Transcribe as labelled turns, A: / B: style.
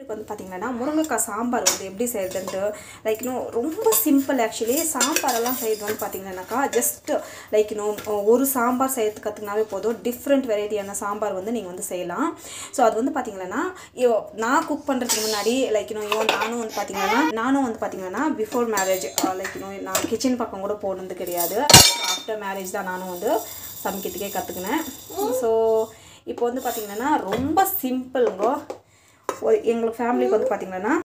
A: இப்போ வந்து பார்த்தீங்கன்னா முருங்கைக்காய் சாம்பார் வந்து எப்படி செய்யறதுன்ட்டு லைக் இன்னும் ரொம்ப சிம்பிள் ஆக்சுவலி சாம்பாரெல்லாம் செய்யறது வந்து பார்த்தீங்கன்னாக்கா ஜஸ்ட் லைக் இன்னும் ஒரு சாம்பார் செய்யறதுக்கு கற்றுக்கினாவே போதும் டிஃப்ரெண்ட் வெரைட்டியான சாம்பார் வந்து நீங்கள் வந்து செய்யலாம் ஸோ அது வந்து பார்த்தீங்கன்னா இவ- நான் குக் பண்ணுறதுக்கு முன்னாடி லைக் இன்னும் இவன் நானும் வந்து பார்த்தீங்கன்னா நானும் வந்து பார்த்தீங்கன்னா பிஃபோர் மேரேஜ் லைக் இன்னும் நான் கிச்சன் பக்கம் கூட போனது கிடையாது ஆஃப்டர் மேரேஜ் தான் நானும் வந்து சமைக்கிறதுக்கே கற்றுக்கினேன் ஸோ இப்போ வந்து பார்த்தீங்கன்னா ரொம்ப சிம்பிளுங்கோ ஒரு எங்களுக்கு ஃபேமிலிக்கு வந்து பார்த்தீங்கன்னா